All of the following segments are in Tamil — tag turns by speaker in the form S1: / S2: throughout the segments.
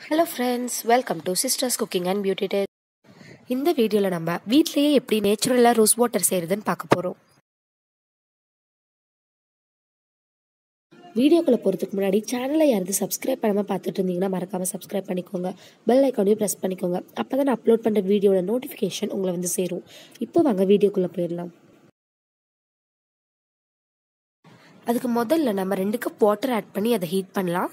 S1: hello friends welcome to sisters cooking and beauty day இந்த வீடியோவில் நம்ம வீட்லேயே எப்படி நேச்சுரலாக ரோஸ் வாட்டர் செய்கிறதுன்னு பார்க்க போகிறோம் வீடியோக்குள்ளே போகிறதுக்கு முன்னாடி சேனலை யாராவது சப்ஸ்கிரைப் பண்ணாமல் பார்த்துட்டு இருந்தீங்கன்னா மறக்காமல் சப்ஸ்கிரைப் பண்ணிக்கோங்க பெல் ஐக்கானையும் ப்ரெஸ் பண்ணிக்கோங்க அப்போ தான் நான் அப்லோட் பண்ணுற வீடியோட நோட்டிஃபிகேஷன் உங்களை வந்து சேரும் இப்போ வாங்க வீடியோக்குள்ளே போயிடலாம் அதுக்கு முதல்ல நம்ம ரெண்டு கப் வாட்டர் ஆட் பண்ணி அதை ஹீட் பண்ணலாம்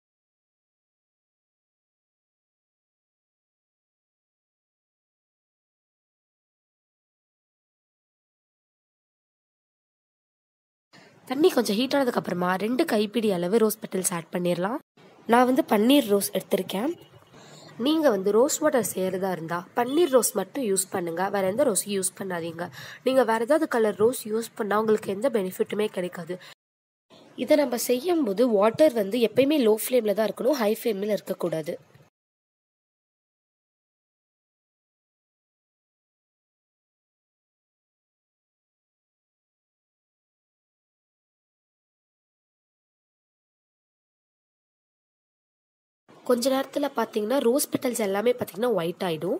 S1: தண்ணி கொஞ்சம் ஹீட் ஆனதுக்கப்புறமா ரெண்டு கைப்பிடி அளவு ரோஸ் பெட்டல்ஸ் ஆட் பண்ணிடலாம் நான் வந்து பன்னீர் ரோஸ் எடுத்திருக்கேன் நீங்கள் வந்து ரோஸ் வாட்டர் செய்கிறதா இருந்தால் பன்னீர் ரோஸ் மட்டும் யூஸ் பண்ணுங்கள் வேறு எந்த ரோஸும் யூஸ் பண்ணாதீங்க நீங்கள் வேறு ஏதாவது கலர் ரோஸ் யூஸ் பண்ணால் உங்களுக்கு எந்த பெனிஃபிட்டுமே கிடைக்காது இதை நம்ம செய்யும்போது வாட்டர் வந்து எப்பயுமே லோ ஃப்ளேமில் தான் இருக்கணும் ஹை ஃப்ளேமில் இருக்கக்கூடாது கொஞ்ச நேரத்தில் பார்த்தீங்கன்னா ரோஸ் பெட்டல்ஸ் எல்லாமே பார்த்தீங்கன்னா ஒயிட் ஆகிடும்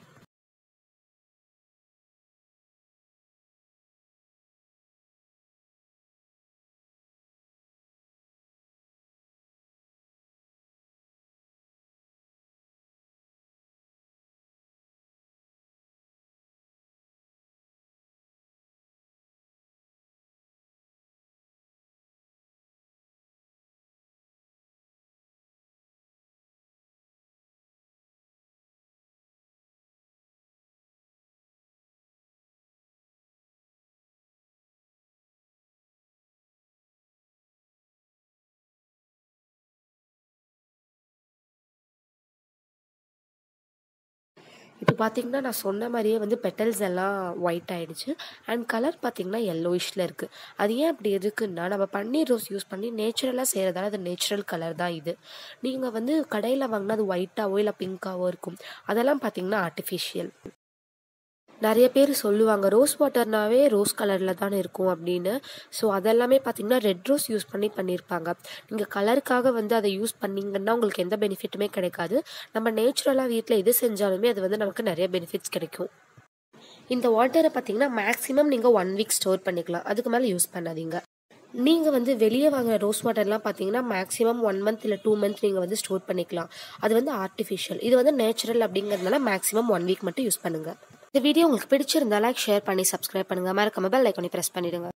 S1: இப்போ பார்த்தீங்கன்னா நான் சொன்ன மாதிரியே வந்து பெட்டல்ஸ் எல்லாம் ஒயிட் ஆகிடுச்சு அண்ட் கலர் பார்த்தீங்கன்னா எல்லோயிஷில் இருக்குது அது ஏன் அப்படி இருக்குன்னா நம்ம பன்னீர் ரோஸ் யூஸ் பண்ணி நேச்சுரலாக செய்கிறதால அது நேச்சுரல் கலர் தான் இது நீங்கள் வந்து கடையில் வாங்கினா அது ஒயிட்டாவோ இல்லை பிங்க்காவோ இருக்கும் அதெல்லாம் பார்த்தீங்கன்னா ஆர்டிஃபிஷியல் நிறைய பேர் சொல்லுவாங்க ரோஸ் வாட்டர்னாவே ரோஸ் கலரில் தானே இருக்கும் அப்படின்னு ஸோ அதெல்லாமே பார்த்தீங்கன்னா ரெட் ரோஸ் யூஸ் பண்ணி பண்ணியிருப்பாங்க நீங்கள் கலருக்காக வந்து அதை யூஸ் பண்ணிங்கன்னா உங்களுக்கு எந்த பெனிஃபிட்டுமே கிடைக்காது நம்ம நேச்சுரலாக வீட்டில் எது செஞ்சாலுமே அது வந்து நமக்கு நிறைய பெனிஃபிட்ஸ் கிடைக்கும் இந்த வாட்டரை பார்த்தீங்கன்னா மேக்ஸிமம் நீங்கள் ஒன் வீக் ஸ்டோர் பண்ணிக்கலாம் அதுக்கு மேலே யூஸ் பண்ணாதீங்க நீங்கள் வந்து வெளியே வாங்குற ரோஸ் வாட்டர்லாம் பார்த்தீங்கன்னா மேக்ஸிமம் ஒன் மந்த் இல்லை டூ மந்த் நீங்கள் வந்து ஸ்டோர் பண்ணிக்கலாம் அது வந்து ஆர்டிஃபிஷியல் இது வந்து நேச்சுரல் அப்படிங்கிறதுனால மேக்ஸிமம் ஒன் வீக் மட்டும் யூஸ் பண்ணுங்கள் இந்த வீடியோ உங்களுக்கு பிடிச்சிருந்தா லைக் ஷேர் பண்ணி சப்ஸ்கிரைப் பண்ணுங்கள் மறக்காம பெல் ஐக்கானி ப்ரெஸ் பண்ணிடுங்க